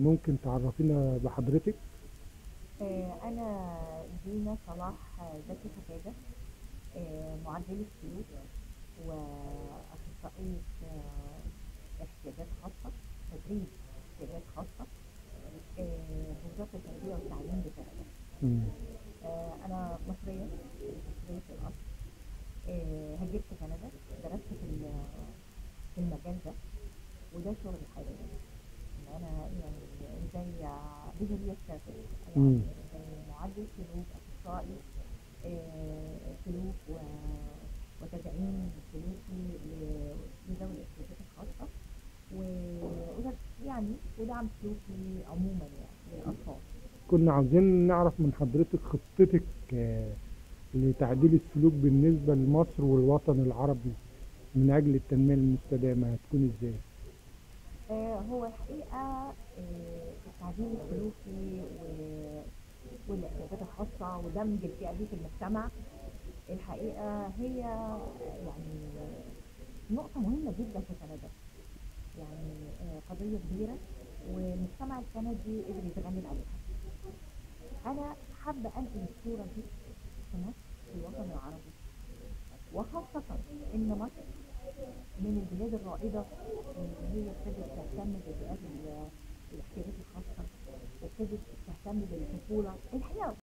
ممكن تعرفينا بحضرتك آه، أنا دينا صلاح زكي فتاجة آه، معدلة سلوك وأخصائية آه، احتياجات خاصة تدريب احتياجات خاصة آه، بوزارة التربية والتعليم بكندا مم. آه، أنا مصرية مصرية الأصل آه، هاجرت كندا درست في ال- في المجال ده وده شغل الحالي إن أنا يعني زي بيهيفير ثيرابيست مم. يعني زي معدل سلوك أخصائي آه، سلوك و- وتدعيم سلوكي ل- لذوي الاحتياجات الخاصة و- وده يعني ودعم سلوكي عموما يعني للأطفال كنا عاوزين نعرف من حضرتك خطتك آه، لتعديل السلوك بالنسبة لمصر والوطن العربي من أجل التنمية المستدامة هتكون إزاي؟ آه، هو الحقيقة آه، التعديل السلوكي و- والاحتياجات الخاصة ودمج الفئة دي في المجتمع الحقيقة هي يعني نقطة مهمة جدا في كندا يعني آه، قضية كبيرة والمجتمع الكندي قدر يتغلب عليها أنا حابة أنقل الصورة دي في مصر في الوطن العربي وخاصة إن مصر من البلاد الرائدة اللي هي ابتدت تهتم بفئات ال- الاحتياجات الخاصة وابتدت تهتم بالطفولة الحقيقة